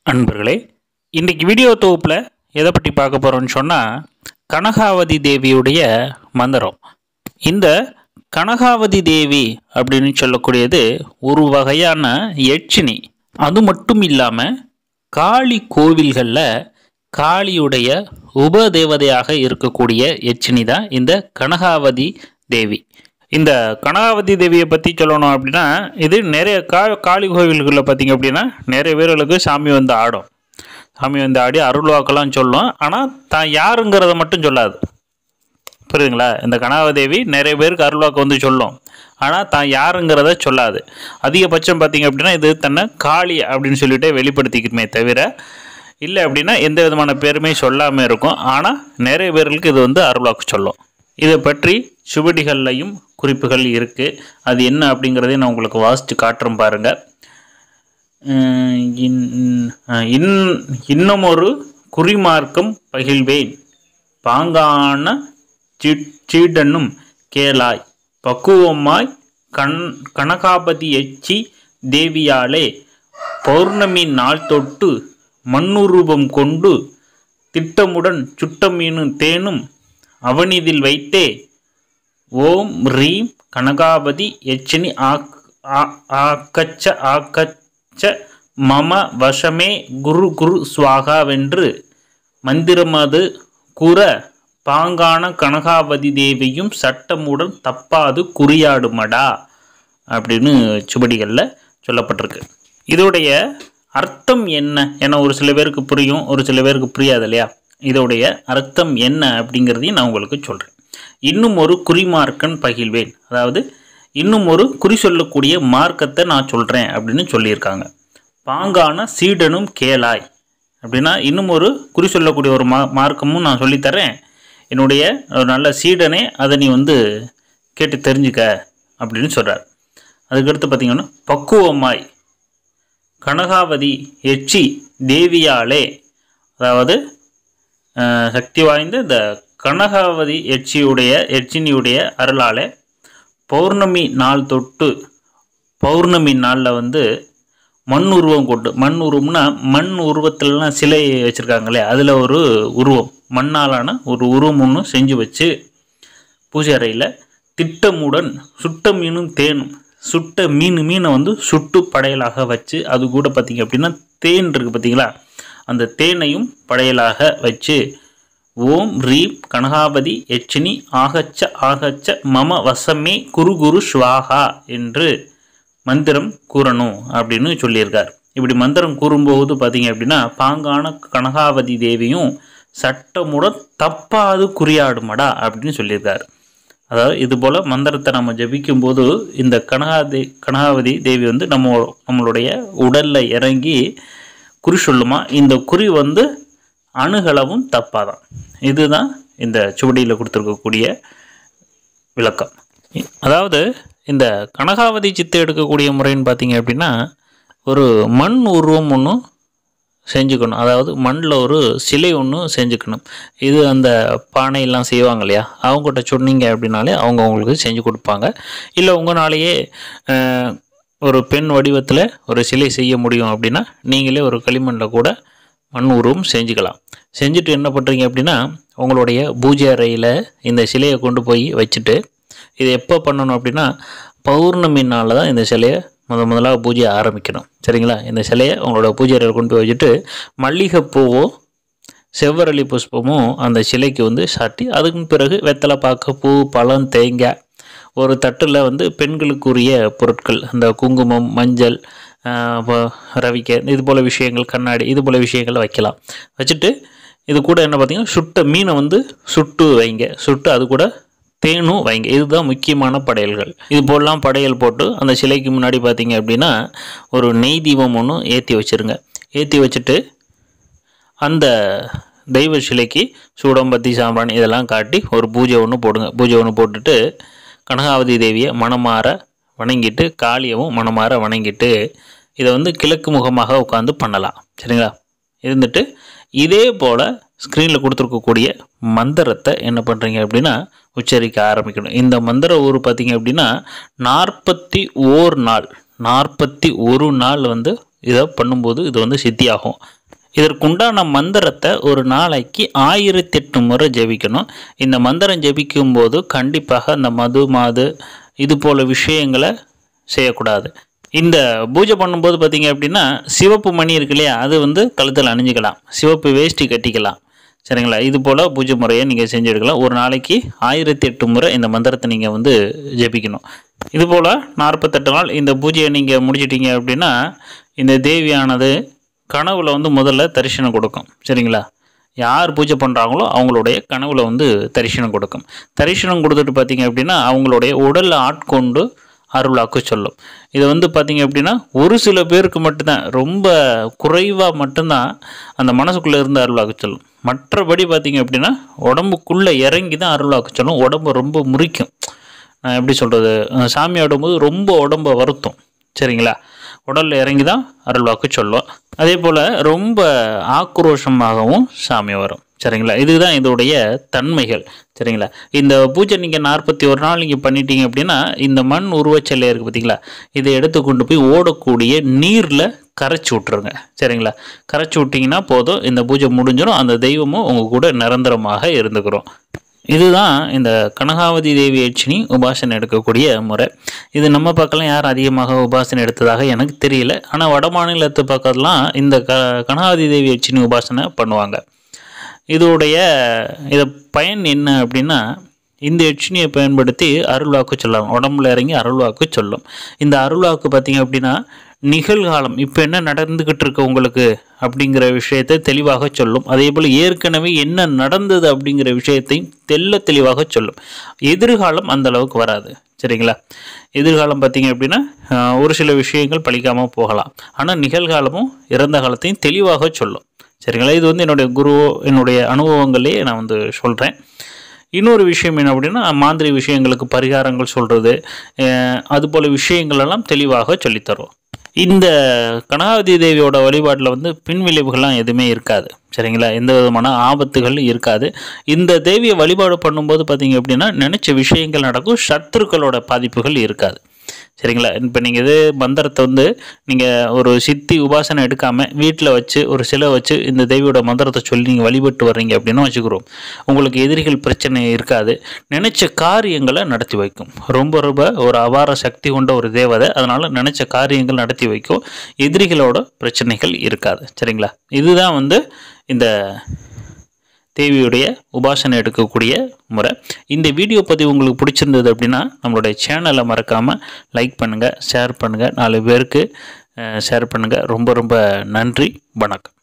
அன்பர்களே இன்றைக்கி வீடியோ தொகுப்பில் எதை பற்றி பார்க்க போகிறோம்னு சொன்னால் கனகாவதி தேவியுடைய மந்திரம் இந்த கனகாவதி தேவி அப்படின்னு சொல்லக்கூடியது ஒரு வகையான யட்சினி அது மட்டும் இல்லாமல் காளி கோவில்களில் காளியுடைய உபதேவதையாக இருக்கக்கூடிய யட்சினி தான் இந்த கனகாவதி தேவி இந்த கனகாவதி தேவியை பற்றி சொல்லணும் அப்படின்னா இது நிறைய கா காளி கோவில்களில் பார்த்தீங்க அப்படின்னா நிறைய பேர்களுக்கு சாமி வந்து ஆடும் சாமி வந்து ஆடி அருள்வாக்கெல்லாம் சொல்லும் ஆனால் தான் யாருங்கிறத மட்டும் சொல்லாது புரியுதுங்களா இந்த கனகாதேவி நிறைய பேருக்கு அருள்வாக்கு வந்து சொல்லும் ஆனால் தான் யாருங்கிறத சொல்லாது அதிகபட்சம் பார்த்தீங்க அப்படின்னா இது தன்னை காளி அப்படின்னு சொல்லிட்டு வெளிப்படுத்திக்குமே தவிர இல்லை அப்படின்னா எந்த விதமான பேருமே சொல்லாமல் இருக்கும் ஆனால் நிறைய பேர்களுக்கு இது வந்து அருள்வாக்கு சொல்லும் இதை பற்றி சுவடிகள்லையும் குறிப்புகள் இருக்குது அது என்ன அப்படிங்கிறதையும் நான் உங்களுக்கு வாசித்து காட்டுறேன் பாருங்கள் அஹ் இன்- அஹ் இன்- இன்னும் ஒரு குறிமார்க்கம் பகிழ்வேன் பாங்கான சீ- சீடனும் கேளாய் பக்குவமாய் கண் கனகாபதி எச்சி தேவியாலே பௌர்ணமி நாள் தொட்டு மண்ணுருவம் கொண்டு திட்டமுடன் சுட்டமீனும் தேனும் அவனிதில் வைத்தே ஓம் ரீம் கனகாபதி எச்சினி ஆக் ஆ- ஆக்கச்ச ஆக்கச்ச மம வசமே குரு குரு ஸ்வாகாவென்று மந்திரமது கூற பாங்கான கனகாவதி தேவியும் சட்டமுடன் தப்பாது குறியாடுமடா அப்படின்னு சுவடிகளில் சொல்லப்பட்டிருக்கு இதோடைய அர்த்தம் என்ன என ஒரு சில பேருக்கு புரியும் ஒரு சில பேருக்கு புரியாது இல்லையா இதோடைய அர்த்தம் என்ன அப்படிங்கிறதையும் நான் உங்களுக்கு சொல்கிறேன் இன்னும் ஒரு குறிமார்க்கன் பகிழ்வேன் அதாவது இன்னும் ஒரு குறி சொல்லக்கூடிய மார்க்கத்தை நான் சொல்கிறேன் அப்படின்னு சொல்லியிருக்காங்க பாங்கான சீடனும் கேளாய் அப்படின்னா இன்னும் ஒரு குறி சொல்லக்கூடிய ஒரு மா மார்க்கமும் நான் சொல்லித்தரேன் என்னுடைய ஒரு நல்ல சீடனே அதை நீ வந்து கேட்டு தெரிஞ்சுக்க அப்படின்னு சொல்கிறார் அதுக்கடுத்து பார்த்தீங்கன்னா பக்குவமாய் கனகாவதி எச்சி தேவியாலே அதாவது அஹ், சக்தி வாய்ந்த இந்த கனகாவதி எச்சியுடைய எச்சினியுடைய அருளாலே பௌர்ணமி நாள் தொட்டு பௌர்ணமி நாளில் வந்து மண் உருவம் கொண்டு மண் உருவம்னா மண் உருவத்திலலாம் சிலை வச்சுருக்காங்களே அதில் ஒரு உருவம் மண்ணாலான ஒரு உருவம் ஒன்று செஞ்சு வச்சு பூஜை அறையில் திட்டமுடன் சுட்ட மீனும் தேனும் சுட்ட மீன் மீனை வந்து சுட்டு படையலாக வச்சு அது கூட பார்த்தீங்க அப்படின்னா தேன் இருக்குது பார்த்தீங்களா அந்த தேனையும் படையலாக வச்சு ஓம் ரீம் கனகாபதி எச்சினி ஆகச்ச ஆகச்ச மம வசமே குரு குரு ஸ்வாகா என்று மந்திரம் கூறணும் அப்படின்னு சொல்லியிருக்கார் இப்படி மந்திரம் கூறும்போது பார்த்தீங்க அப்படின்னா பாங்கான கனகாவதி தேவியும் சட்டமுடன் தப்பாது குறியாடுமடா அப்படின்னு சொல்லியிருக்கார் அதாவது இது போல் மந்திரத்தை நம்ம ஜபிக்கும்போது இந்த கனகாதே கனகாவதி தேவி வந்து நம்ம நம்மளுடைய உடலில் இறங்கி குறி சொல்லுமா இந்த குறி வந்து அணுகளவும் தப்பாதான் இதுதான் இந்த சுவடியில் கொடுத்துருக்கக்கூடிய விளக்கம் அதாவது இந்த கனகாவதி சித்தை எடுக்கக்கூடிய முறைன்னு பார்த்தீங்க அப்படின்னா ஒரு மண் உருவம் ஒன்று செஞ்சுக்கணும் அதாவது மண்ணில் ஒரு சிலை ஒன்று செஞ்சுக்கணும் இது அந்த பானையெல்லாம் செய்வாங்க இல்லையா அவங்ககிட்ட சொன்னீங்க அப்படின்னாலே அவங்க உங்களுக்கு செஞ்சு கொடுப்பாங்க இல்லை உங்களாலேயே அஹ், ஒரு பெண் வடிவத்தில் ஒரு சிலை செய்ய முடியும் அப்படின்னா நீங்களே ஒரு களிமண்ணில் கூட மண் உருவம் செஞ்சுக்கலாம் செஞ்சுட்டு என்ன பண்ணுறீங்க அப்படின்னா உங்களுடைய பூஜை அறையில் இந்த சிலையை கொண்டு போய் வச்சுட்டு இது எப்போ பண்ணணும் அப்படின்னா பௌர்ணமி நாளில் தான் இந்த சிலையை முத முதலாக பூஜையை ஆரம்பிக்கணும் சரிங்களா இந்த சிலையை உங்களோட பூஜை அறையில் கொண்டு போய் வச்சுட்டு மல்லிகைப்பூவோ செவ்வரளி புஷ்பமும் அந்த சிலைக்கு வந்து சாட்டி அதுக்கு பிறகு வெத்தலை பாக்கு பூ பழம் தேங்காய் ஒரு தட்டில் வந்து பெண்களுக்குரிய பொருட்கள் அந்த குங்குமம் மஞ்சள் ஆஹ், அப்போ ரவிக்கை இது போல் விஷயங்கள் கண்ணாடி இது போல் விஷயங்கள் வைக்கலாம் வச்சுட்டு இது கூட என்ன பார்த்தீங்கன்னா சுட்ட மீனை வந்து சுட்டு வைங்க சுட்டு அது கூட தேனும் வைங்க இதுதான் முக்கியமான படையல்கள் இது போலலாம் படையல் போட்டு அந்த சிலைக்கு முன்னாடி பார்த்தீங்க அப்படின்னா ஒரு நெய் தீபம் ஒன்று ஏற்றி வச்சுருங்க ஏற்றி வச்சுட்டு அந்த தெய்வ சிலைக்கு சூடம்பத்தி சாம்பிராணி இதெல்லாம் காட்டி ஒரு பூஜை ஒன்று போடுங்க பூஜை ஒன்று போட்டுட்டு கனகாவதி தேவியை மனமாற வணங்கிட்டு காளியவும் மனமாற வணங்கிட்டு இதை வந்து கிழக்கு முகமாக உட்காந்து பண்ணலாம் சரிங்களா இருந்துட்டு இதே போல் ஸ்க்ரீனில் கொடுத்துருக்கக்கூடிய மந்திரத்தை என்ன பண்ணுறீங்க அப்படின்னா உச்சரிக்க ஆரம்பிக்கணும் இந்த மந்திர ஊர் பார்த்தீங்க அப்படின்னா நாற்பத்தி ஓர் நாள் நாற்பத்தி ஒரு நாள் வந்து இதை பண்ணும்போது இது வந்து சித்தியாகும் இதற்குண்டான மந்திரத்தை ஒரு நாளைக்கு ஆயிரத்தி எட்டு முறை ஜெபிக்கணும் இந்த மந்திரம் ஜெபிக்கும் போது கண்டிப்பாக அந்த மது மாது இது போல விஷயங்களை செய்யக்கூடாது இந்த பூஜை பண்ணும்போது பார்த்தீங்க அப்படின்னா சிவப்பு மணி இருக்கு இல்லையா அது வந்து கழுத்தில் அணிஞ்சிக்கலாம் சிவப்பு வேஷ்டி கட்டிக்கலாம் சரிங்களா இது போல் பூஜை முறையை நீங்கள் செஞ்செடுக்கலாம் ஒரு நாளைக்கு ஆயிரத்தி எட்டு முறை இந்த மந்திரத்தை நீங்கள் வந்து ஜெபிக்கணும் இது போல் நாற்பத்தெட்டு நாள் இந்த பூஜையை நீங்கள் முடிச்சிட்டீங்க அப்படின்னா இந்த தேவியானது கனவுல வந்து முதல்ல தரிசனம் கொடுக்கும் சரிங்களா யார் பூஜை பண்ணுறாங்களோ அவங்களுடைய கனவுல வந்து தரிசனம் கொடுக்கும் தரிசனம் கொடுத்துட்டு பார்த்தீங்க அப்படின்னா அவங்களுடைய உடலை ஆட்கொண்டு அருளாக்கு சொல்லும் இது வந்து பார்த்தீங்க அப்படின்னா ஒரு சில பேருக்கு மட்டும்தான் ரொம்ப குறைவாக மட்டும்தான் அந்த மனசுக்குள்ளே இருந்து அருளாக்கு சொல்லும் மற்றபடி பார்த்தீங்க அப்படின்னா உடம்புக்குள்ளே இறங்கி தான் அருளாக்கு சொல்லும் உடம்பு ரொம்ப முறிக்கும் நான் எப்படி சொல்கிறது சாமி ஆடும்போது ரொம்ப உடம்பை வருத்தும் சரிங்களா உடலில் இறங்கி தான் அருள்வாக்கு சொல்லும் அதே போல் ரொம்ப ஆக்ரோஷமாகவும் சாமி வரும் சரிங்களா இதுதான் இதோடைய தன்மைகள் சரிங்களா இந்த பூஜை நீங்கள் நாற்பத்தி ஒரு நாள் நீங்கள் பண்ணிட்டீங்க அப்படின்னா இந்த மண் உருவச்சிலை இருக்குது பார்த்தீங்களா இதை எடுத்து கொண்டு போய் ஓடக்கூடிய நீரில் கரைச்சி விட்ருங்க சரிங்களா கரைச்சி விட்டிங்கன்னா போதும் இந்த பூஜை முடிஞ்சிடும் அந்த தெய்வமும் உங்கள் கூட நிரந்தரமாக இருந்துக்கிறோம் இதுதான் இந்த கனகாவதி தேவி யட்சினி உபாசனை எடுக்கக்கூடிய முறை இது நம்ம பக்கம்லாம் யார் அதிகமாக உபாசனை எடுத்ததாக எனக்கு தெரியல ஆனால் வட மாநிலத்து பக்கத்துலாம் இந்த க கனகாவதி தேவி யட்சினி உபாசனை பண்ணுவாங்க இதோடைய இத பயன் என்ன அப்படின்னா இந்த யட்சினியை பயன்படுத்தி அருள்வாக்கு சொல்லலாம் உடம்புல இறங்கி அருள்வாக்கு சொல்லும் இந்த அருள்வாக்கு பார்த்தீங்க அப்படின்னா நிகழ்காலம் இப்போ என்ன நடந்துக்கிட்டு இருக்கு உங்களுக்கு அப்படிங்கிற விஷயத்தை தெளிவாக சொல்லும் அதே போல் ஏற்கனவே என்ன நடந்தது அப்படிங்கிற விஷயத்தையும் தெள்ள தெளிவாக சொல்லும் எதிர்காலம் அந்த அளவுக்கு வராது சரிங்களா எதிர்காலம் பார்த்தீங்க அப்படின்னா ஆஹ், ஒரு சில விஷயங்கள் பழிக்காமல் போகலாம் ஆனால் நிகழ்காலமும் இறந்த காலத்தையும் தெளிவாக சொல்லும் சரிங்களா இது வந்து என்னுடைய குரு என்னுடைய அனுபவங்களே நான் வந்து சொல்கிறேன் இன்னொரு விஷயம் என்ன அப்படின்னா மாந்திரி விஷயங்களுக்கு பரிகாரங்கள் சொல்கிறது அதுபோல் விஷயங்கள் எல்லாம் தெளிவாக சொல்லித்தரும் இந்த கனகாவதி தேவியோட வழிபாட்டில் வந்து பின்விளைவுகள்லாம் எதுவுமே இருக்காது சரிங்களா எந்த விதமான ஆபத்துகள் இருக்காது இந்த தேவியை வழிபாடு பண்ணும்போது பார்த்தீங்க அப்படின்னா நினச்ச விஷயங்கள் நடக்கும் சத்துருக்களோட பாதிப்புகள் இருக்காது சரிங்களா இப்போ நீங்கள் இது மந்திரத்தை வந்து நீங்கள் ஒரு சித்தி உபாசனை எடுக்காமல் வீட்டில் வச்சு ஒரு சிலை வச்சு இந்த தேவியோட மந்திரத்தை சொல்லி நீங்கள் வழிபட்டு வர்றீங்க அப்படின்னு வச்சுக்கிறோம் உங்களுக்கு எதிரிகள் பிரச்சனை இருக்காது நினைச்ச காரியங்களை நடத்தி வைக்கும் ரொம்ப ரொம்ப ஒரு அபார சக்தி கொண்ட ஒரு தேவதை அதனால் நினைச்ச காரியங்கள் நடத்தி வைக்கும் எதிரிகளோட பிரச்சனைகள் இருக்காது சரிங்களா இதுதான் வந்து இந்த தேவியுடைய உபாசனை எடுக்கக்கூடிய முறை இந்த வீடியோ பதிவு உங்களுக்கு பிடிச்சிருந்தது அப்படின்னா நம்மளுடைய சேனலை மறக்காமல் லைக் பண்ணுங்கள் ஷேர் பண்ணுங்கள் நாலு பேருக்கு ஷேர் பண்ணுங்கள் ரொம்ப ரொம்ப நன்றி வணக்கம்